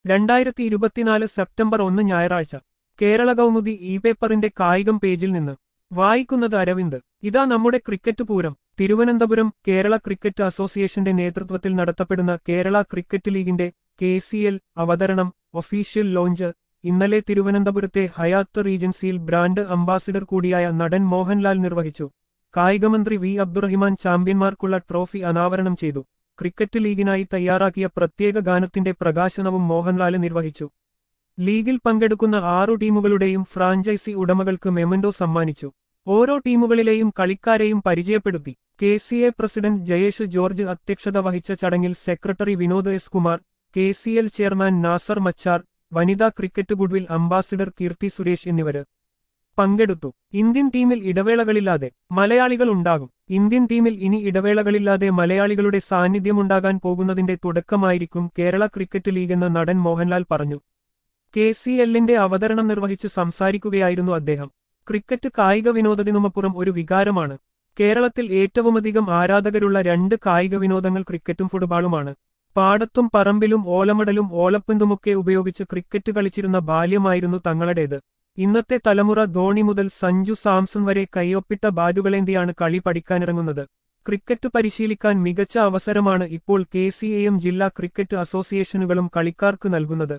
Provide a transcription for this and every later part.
രണ്ടായിരത്തി ഇരുപത്തിനാല് സെപ്റ്റംബർ ഒന്ന് ഞായറാഴ്ച കേരള കൗമുദി ഇ പേപ്പറിന്റെ കായികം പേജിൽ നിന്ന് വായിക്കുന്നത് അരവിന്ദ് ഇതാ നമ്മുടെ ക്രിക്കറ്റ് പൂരം തിരുവനന്തപുരം കേരള ക്രിക്കറ്റ് അസോസിയേഷന്റെ നേതൃത്വത്തിൽ നടത്തപ്പെടുന്ന കേരള ക്രിക്കറ്റ് ലീഗിന്റെ കെ സി എൽ അവതരണം ഒഫീഷ്യൽ ലോഞ്ച് ഇന്നലെ തിരുവനന്തപുരത്തെ ഹയാത്ത് റീജൻസിയിൽ ബ്രാൻഡ് അംബാസിഡർ കൂടിയായ നടൻ മോഹൻലാൽ നിർവഹിച്ചു കായികമന്ത്രി വി അബ്ദുറഹിമാൻ ചാമ്പ്യന്മാർക്കുള്ള ട്രോഫി അനാവരണം ചെയ്തു ക്രിക്കറ്റ് ലീഗിനായി തയ്യാറാക്കിയ പ്രത്യേക ഗാനത്തിന്റെ പ്രകാശനവും മോഹൻലാല് നിർവഹിച്ചു ലീഗിൽ പങ്കെടുക്കുന്ന ആറു ടീമുകളുടെയും ഫ്രാഞ്ചൈസി ഉടമകൾക്ക് മെമന്റോ സമ്മാനിച്ചു ഓരോ ടീമുകളിലെയും കളിക്കാരെയും പരിചയപ്പെടുത്തി K C A president Jayesh George അധ്യക്ഷത വഹിച്ച ചടങ്ങിൽ secretary Vinod S Kumar K C L chairman Nasser Machar വനിതാ cricket goodwill ambassador Keerthy Suresh എന്നിവര് പങ്കെടുത്തു ഇന്ത്യൻ ടീമിൽ ഇടവേളകളില്ലാതെ മലയാളികൾ ഉണ്ടാകും ഇന്ത്യൻ ടീമിൽ ഇനി ഇടവേളകളില്ലാതെ മലയാളികളുടെ സാന്നിധ്യമുണ്ടാകാൻ പോകുന്നതിന്റെ തുടക്കമായിരിക്കും കേരള ക്രിക്കറ്റ് ലീഗെന്ന് നടൻ മോഹൻലാൽ പറഞ്ഞു കെ സി എല്ലിന്റെ അവതരണം നിർവഹിച്ച് സംസാരിക്കുകയായിരുന്നു അദ്ദേഹം ക്രിക്കറ്റ് കായിക വിനോദത്തിനുമപ്പുറം ഒരു വികാരമാണ് കേരളത്തിൽ ഏറ്റവുമധികം ആരാധകരുള്ള രണ്ട് കായിക വിനോദങ്ങൾ ക്രിക്കറ്റും ഫുട്ബോളുമാണ് പാടത്തും പറമ്പിലും ഓലമടലും ഓലപ്പന്തുമൊക്കെ ഉപയോഗിച്ച് ക്രിക്കറ്റ് കളിച്ചിരുന്ന ബാല്യമായിരുന്നു തങ്ങളുടേത് ഇന്നത്തെ തലമുറ ധോണി മുതൽ സഞ്ജു സാംസൺ വരെ കൈയൊപ്പിട്ട ബാറ്റുകളേന്തിയാണ് കളി പഠിക്കാനിറങ്ങുന്നത് ക്രിക്കറ്റ് പരിശീലിക്കാൻ മികച്ച അവസരമാണ് ഇപ്പോൾ കെ സി എയും ജില്ലാ ക്രിക്കറ്റ് അസോസിയേഷനുകളും കളിക്കാർക്ക് നൽകുന്നത്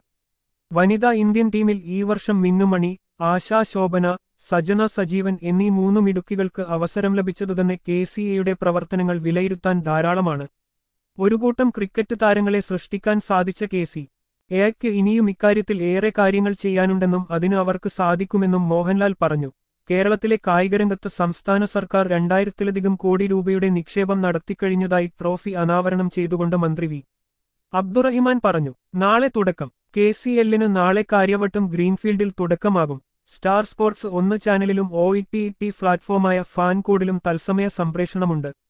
വനിതാ ഇന്ത്യൻ ടീമിൽ ഈ വർഷം മിന്നുമണി ആശാ ശോഭന സജന സജീവൻ എന്നീ മൂന്നു മിടുക്കികൾക്ക് അവസരം ലഭിച്ചതുതന്നെ കെ സി എയുടെ പ്രവർത്തനങ്ങൾ വിലയിരുത്താൻ ധാരാളമാണ് ഒരു കൂട്ടം ക്രിക്കറ്റ് താരങ്ങളെ സൃഷ്ടിക്കാൻ സാധിച്ച കെ സി എയ്ക്ക് ഇനിയും ഇക്കാര്യത്തിൽ ഏറെ കാര്യങ്ങൾ ചെയ്യാനുണ്ടെന്നും അതിന് അവർക്ക് സാധിക്കുമെന്നും മോഹൻലാൽ പറഞ്ഞു കേരളത്തിലെ കായികരംഗത്ത് സംസ്ഥാന സർക്കാർ രണ്ടായിരത്തിലധികം കോടി രൂപയുടെ നിക്ഷേപം നടത്തിക്കഴിഞ്ഞതായി ട്രോഫി അനാവരണം ചെയ്തുകൊണ്ട് മന്ത്രി വി അബ്ദുറഹിമാൻ പറഞ്ഞു നാളെ തുടക്കം കെ സി എല്ലിന് നാളെ കാര്യവട്ടം ഗ്രീൻഫീൽഡിൽ തുടക്കമാകും സ്റ്റാർ സ്പോർട്സ് ഒന്ന് ചാനലിലും ഒ ഇ ടി ടി പ്ലാറ്റ്ഫോമായ ഫാൻ കോഡിലും തത്സമയ സംപ്രേഷണമുണ്ട്